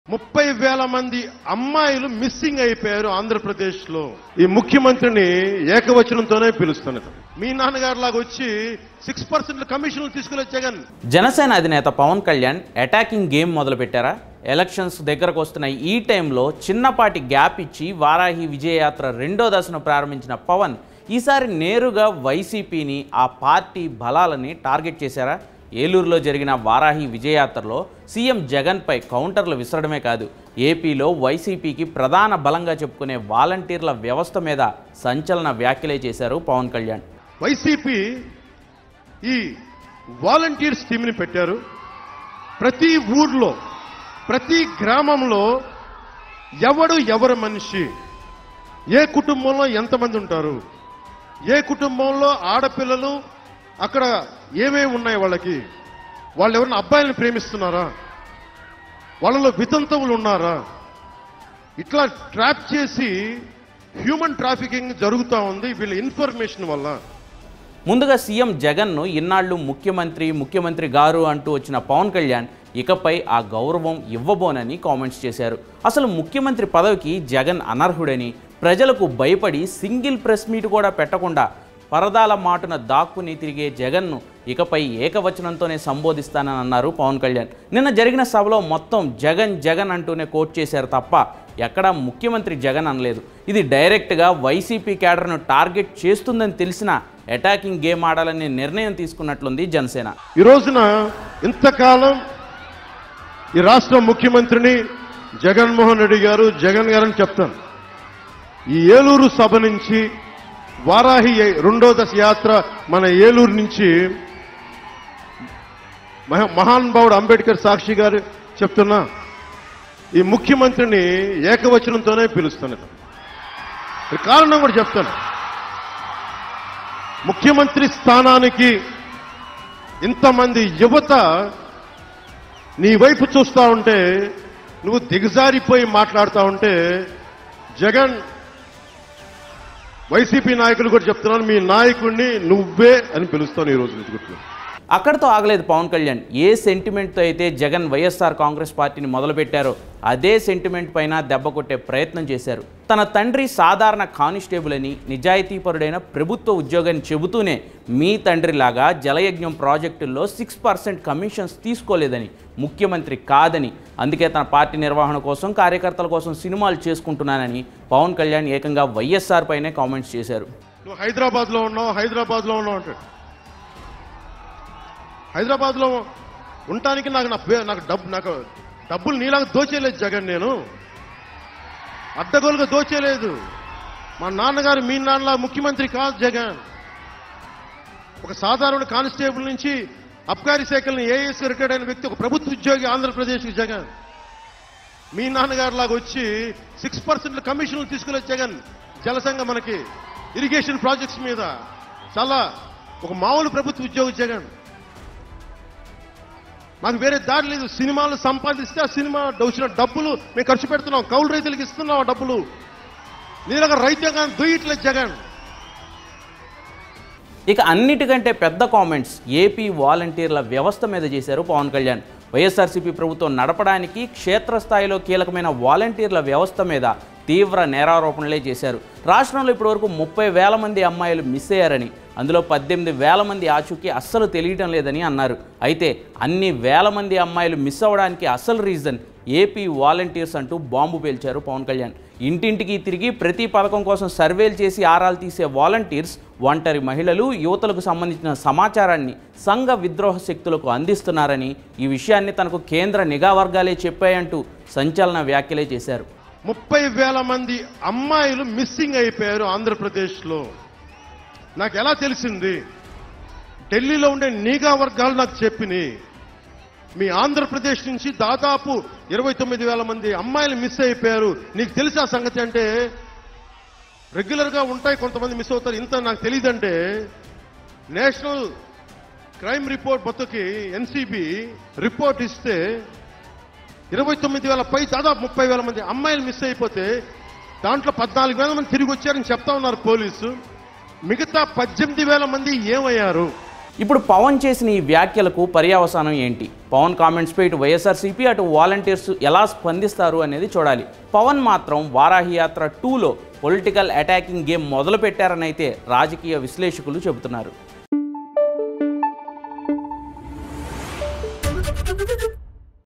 ముప్పై వేల మంది అమ్మాయిలు మిస్సింగ్ అయిపోయారు ఆంధ్రప్రదేశ్ లో ఈ ముఖ్యమంత్రిని ఏకవచనంతోనే పిలుస్తున్నది మీ నాన్నగారు లాగా వచ్చి సిక్స్ పర్సెంట్ కమిషన్లు తీసుకునే జగన్ జనసేన అధినేత పవన్ కళ్యాణ్ అటాకింగ్ గేమ్ మొదలుపెట్టారా ఎలక్షన్స్ దగ్గరకు వస్తున్న ఈ టైంలో చిన్నపాటి గ్యాప్ ఇచ్చి వారాహి విజయయాత్ర రెండో దశను ప్రారంభించిన పవన్ ఈసారి నేరుగా వైసీపీని ఆ పార్టీ బలాలని టార్గెట్ చేశారా ఏలూరులో జరిగిన వారాహి విజయయాత్రలో సీఎం జగన్పై కౌంటర్లు విసరడమే కాదు ఏపీలో వైసీపీకి ప్రధాన బలంగా చెప్పుకునే వాలంటీర్ల వ్యవస్థ మీద సంచలన వ్యాఖ్యలే చేశారు పవన్ కళ్యాణ్ వైసీపీ ఈ వాలంటీర్స్ టీంని పెట్టారు ప్రతి ఊర్లో ప్రతి గ్రామంలో ఎవడు ఎవరి మనిషి ఏ కుటుంబంలో ఎంతమంది ఉంటారు ఏ కుటుంబంలో ఆడపిల్లలు అక్కడ ఏమేమి ఉన్నాయి వాళ్ళకి వాళ్ళు ఎవరైనా అబ్బాయిలను ప్రేమిస్తున్నారా వాళ్ళలో వితంతువులు ఉన్నారా ఇట్లా ట్రాప్ చేసి హ్యూమన్ ట్రాఫికింగ్ జరుగుతూ ఉంది వీళ్ళ ఇన్ఫర్మేషన్ వల్ల ముందుగా సీఎం జగన్ను ఇన్నాళ్ళు ముఖ్యమంత్రి ముఖ్యమంత్రి గారు అంటూ వచ్చిన పవన్ కళ్యాణ్ ఇకపై ఆ గౌరవం ఇవ్వబోనని కామెంట్స్ చేశారు అసలు ముఖ్యమంత్రి పదవికి జగన్ అనర్హుడని ప్రజలకు భయపడి సింగిల్ ప్రెస్ మీట్ కూడా పెట్టకుండా పరదాల మాటున దాక్కుని తిరిగే జగన్ను ఇకపై ఏకవచనంతోనే సంబోధిస్తానని అన్నారు పవన్ కళ్యాణ్ నిన్న జరిగిన సభలో మొత్తం జగన్ జగన్ అంటూనే కోట్ చేశారు తప్ప ఎక్కడా ముఖ్యమంత్రి జగన్ అనలేదు ఇది డైరెక్ట్గా వైసీపీ క్యాడర్ను టార్గెట్ చేస్తుందని తెలిసిన అటాకింగ్ గేమ్ ఆడాలని నిర్ణయం తీసుకున్నట్లుంది జనసేన ఈ రోజున ఇంతకాలం ఈ రాష్ట్ర ముఖ్యమంత్రిని జగన్మోహన్ రెడ్డి గారు జగన్ గారని చెప్తాను ఈ ఏలూరు సభ నుంచి వారాహి రెండో దశ యాత్ర మన ఏలూరు నుంచి మహా- మహానుభావుడు అంబేద్కర్ సాక్షి గారు చెప్తున్నా ఈ ముఖ్యమంత్రిని ఏకవచనంతోనే పిలుస్తున్నది కారణం కూడా చెప్తాను ముఖ్యమంత్రి స్థానానికి ఇంతమంది యువత నీ వైపు చూస్తా ఉంటే నువ్వు దిగజారిపోయి మాట్లాడుతా ఉంటే జగన్ వైసీపీ నాయకులు కూడా చెప్తున్నాను మీ నాయకుడిని నువ్వే అని పిలుస్తాను ఈ రోజు నుంచి గుర్తు అక్కడితో ఆగలేదు పవన్ కళ్యాణ్ ఏ సెంటిమెంట్తో అయితే జగన్ వైఎస్ఆర్ కాంగ్రెస్ పార్టీని మొదలుపెట్టారో అదే సెంటిమెంట్ పైన దెబ్బ కొట్టే ప్రయత్నం చేశారు తన తండ్రి సాధారణ కానిస్టేబుల్ అని నిజాయితీపరుడైన ప్రభుత్వ ఉద్యోగాన్ని చెబుతూనే మీ తండ్రిలాగా జలయజ్ఞం ప్రాజెక్టుల్లో సిక్స్ పర్సెంట్ కమిషన్స్ తీసుకోలేదని ముఖ్యమంత్రి కాదని అందుకే తన పార్టీ నిర్వహణ కోసం కార్యకర్తల కోసం సినిమాలు చేసుకుంటున్నానని పవన్ కళ్యాణ్ ఏకంగా వైఎస్ఆర్ పైనే కామెంట్స్ చేశారు నువ్వు హైదరాబాద్ లో ఉన్నావు హైదరాబాద్ లో ఉన్నావు అంటాడు హైదరాబాద్ లో ఉండటానికి నాకు నా పే- నాకు డబ్బు నాకు డబ్బులు నీలాగా దోచేయలేదు జగన్ నేను అడ్డగోలుగా దోచేయలేదు మా నాన్నగారు మీ నాన్నలా ముఖ్యమంత్రి కాదు జగన్ ఒక సాధారణ కానిస్టేబుల్ నుంచి అబ్కారీ శాఖలను ఏఎస్ రిటైర్డ్ అయిన వ్యక్తి ఒక ప్రభుత్వ ఉద్యోగి ఆంధ్రప్రదేశ్కి జగన్ మీ నాన్నగారు లాగా వచ్చి సిక్స్ పర్సెంట్ కమిషన్లు తీసుకునే జగన్ జలసంఘ మనకి ఇరిగేషన్ ప్రాజెక్ట్స్ మీద చాలా ఒక మామూలు ప్రభుత్వ ఉద్యోగి జగన్ మాకు వేరే దారి లేదు సినిమాలు సంపాదిస్తే ఆ సినిమా వచ్చిన డబ్బులు మేము ఖర్చు పెడుతున్నాం కౌలు రైతులకు ఇస్తున్నాం ఆ డబ్బులు నీలాగా రైతాంగాన్ని దొయ్యట్లేదు జగన్ ఇక అన్నిటికంటే పెద్ద కామెంట్స్ ఏపీ వాలంటీర్ల వ్యవస్థ మీద చేశారు పవన్ కళ్యాణ్ వైఎస్ఆర్సీపీ ప్రభుత్వం నడపడానికి క్షేత్రస్థాయిలో కీలకమైన వాలంటీర్ల వ్యవస్థ మీద తీవ్ర నేరారోపణలే చేశారు రాష్ట్రంలో ఇప్పటివరకు ముప్పై వేల మంది అమ్మాయిలు మిస్ అయ్యారని అందులో పద్దెనిమిది వేల మంది ఆచూకీ అస్సలు తెలియటం లేదని అన్నారు అయితే అన్ని వేల మంది అమ్మాయిలు మిస్ అవ్వడానికి అసలు రీజన్ ఏపీ వాలంటీర్స్ అంటూ బాంబు పేల్చారు పవన్ కళ్యాణ్ ఇంటింటికి తిరిగి ప్రతి పథకం కోసం సర్వేలు చేసి ఆరాలు తీసే వాలంటీర్స్ ఒంటరి మహిళలు యువతలకు సంబంధించిన సమాచారాన్ని సంఘ విద్రోహ శక్తులకు అందిస్తున్నారని ఈ విషయాన్ని తనకు కేంద్ర నిఘా వర్గాలే చెప్పాయంటూ సంచలన వ్యాఖ్యలే చేశారు ముప్పై వేల మంది అమ్మాయిలు మిస్సింగ్ అయిపోయారు ఆంధ్రప్రదేశ్ లో నాకు ఎలా తెలిసింది ఢిల్లీలో ఉండే నిఘా వర్గాలు నాకు చెప్పినాయి మీ ఆంధ్రప్రదేశ్ నుంచి దాదాపు ఇరవై తొమ్మిది వేల మంది అమ్మాయిలు మిస్ అయిపోయారు నీకు తెలిసా సంగతి అంటే రెగ్యులర్ గా ఉంటాయి కొంతమంది మిస్ అవుతారు ఇంత నాకు తెలియదంటే నేషనల్ క్రైమ్ రిపోర్ట్ మొత్తకి ఎన్సీబీ రిపోర్ట్ ఇస్తే ఇరవై తొమ్మిది వేల పై దాదాపు ముప్పై వేల మంది అమ్మాయిలు మిస్ అయిపోతే దాంట్లో పద్నాలుగు వేల మంది తిరిగి వచ్చారని చెప్తా ఉన్నారు పోలీసు మిగతా పద్దెనిమిది వేల మంది ఏమయ్యారు ఇప్పుడు పవన్ చేసిన ఈ వ్యాఖ్యలకు పర్యావసానం ఏంటి పవన్ కామెంట్స్పై ఇటు వైఎస్ఆర్సీపీ అటు వాలంటీర్స్ ఎలా స్పందిస్తారు అనేది చూడాలి పవన్ మాత్రం వారాహి యాత్ర టూలో పొలిటికల్ అటాకింగ్ గేమ్ మొదలు పెట్టారని అయితే రాజకీయ విశ్లేషకులు చెబుతున్నారు